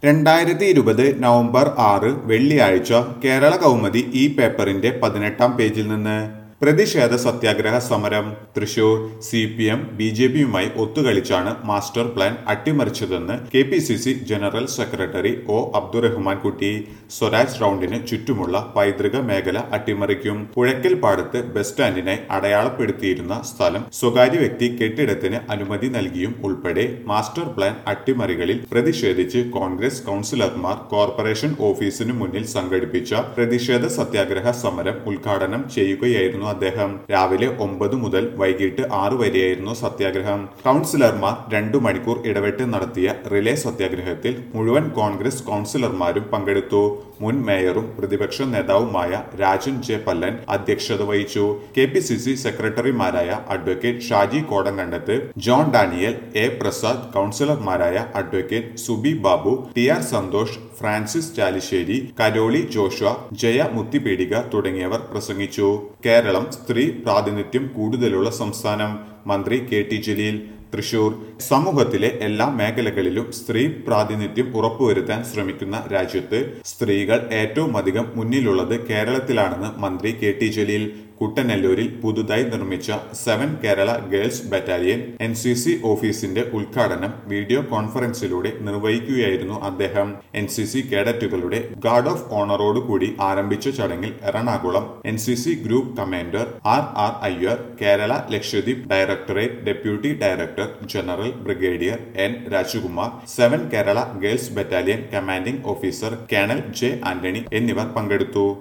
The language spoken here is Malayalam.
രണ്ടായിരത്തി ഇരുപത് നവംബർ ആറ് വെള്ളിയാഴ്ച കേരള കൗമുദി ഈ പേപ്പറിന്റെ പതിനെട്ടാം പേജിൽ നിന്ന് പ്രതിഷേധ സത്യാഗ്രഹ സമരം Thrissur C P M B J പിയുമായി ഒത്തുകളിച്ചാണ് മാസ്റ്റർ പ്ലാൻ അട്ടിമറിച്ചതെന്ന് K P C C general secretary O Abdurahman Kutty Swaraj റൗണ്ടിന് ചുറ്റുമുള്ള പൈതൃക മേഖല അട്ടിമറിക്കും പുഴയ്ക്കൽ പാടത്ത് ബസ് സ്റ്റാൻഡിനായി അടയാളപ്പെടുത്തിയിരുന്ന സ്ഥലം സ്വകാര്യ വ്യക്തി കെട്ടിടത്തിന് അനുമതി നൽകിയും ഉൾപ്പെടെ മാസ്റ്റർ പ്ലാൻ അട്ടിമറികളിൽ പ്രതിഷേധിച്ച് കോൺഗ്രസ് കൗൺസിലർമാർ കോർപ്പറേഷൻ ഓഫീസിനു മുന്നിൽ സംഘടിപ്പിച്ച പ്രതിഷേധ സത്യാഗ്രഹ സമരം ഉദ്ഘാടനം ചെയ്യുകയായിരുന്നു അദ്ദേഹം രാവിലെ ഒമ്പത് മുതൽ വൈകിട്ട് ആറ് വരെയായിരുന്നു സത്യാഗ്രഹം കൗൺസിലർമാർ രണ്ടു മണിക്കൂർ ഇടവിട്ട് നടത്തിയ റിലേ സത്യാഗ്രഹത്തിൽ മുഴുവൻ കോൺഗ്രസ് കൗൺസിലർമാരും പങ്കെടുത്തു മുൻ മേയറും പ്രതിപക്ഷ നേതാവുമായ രാജൻ ജെ പല്ലൻ അധ്യക്ഷത വഹിച്ചു കെ പി സി സി സെക്രട്ടറിമാരായ advocate Shaji Kodankandath John Daniel A Prasad കൗൺസിലർമാരായ advocate Subi Babu T R Santhosh Francis Chalissery Karoli Joshua Jaya Muthipeedika തുടങ്ങിയവർ പ്രസംഗിച്ചു കേരളം സ്ത്രീ പ്രാതിനിധ്യം കൂടുതലുള്ള സംസ്ഥാനം മന്ത്രി കെ ടി ജലീൽ തൃശൂർ സമൂഹത്തിലെ എല്ലാ മേഖലകളിലും സ്ത്രീ പ്രാതിനിധ്യം ഉറപ്പുവരുത്താൻ ശ്രമിക്കുന്ന രാജ്യത്ത് സ്ത്രീകൾ ഏറ്റവും അധികം മുന്നിലുള്ളത് കേരളത്തിലാണെന്ന് മന്ത്രി കെ ടി ജലീൽ കുട്ടനെല്ലൂരിൽ പുതുതായി നിർമ്മിച്ച seven Kerala girls battalion N C C ഓഫീസിന്റെ ഉദ്ഘാടനം വീഡിയോ കോൺഫറൻസിലൂടെ നിർവഹിക്കുകയായിരുന്നു അദ്ദേഹം എൻ സി സി കേഡറ്റുകളുടെ ഗാർഡ് ഓഫ് ഓണറോട് കൂടി ആരംഭിച്ച ചടങ്ങിൽ Ernakulam N C C group commander R R Iyer Kerala Lakshadweep directorate deputy director general brigadier N Rajakumar seven Kerala girls battalion commanding officer colonel J Antony എന്നിവർ പങ്കെടുത്തു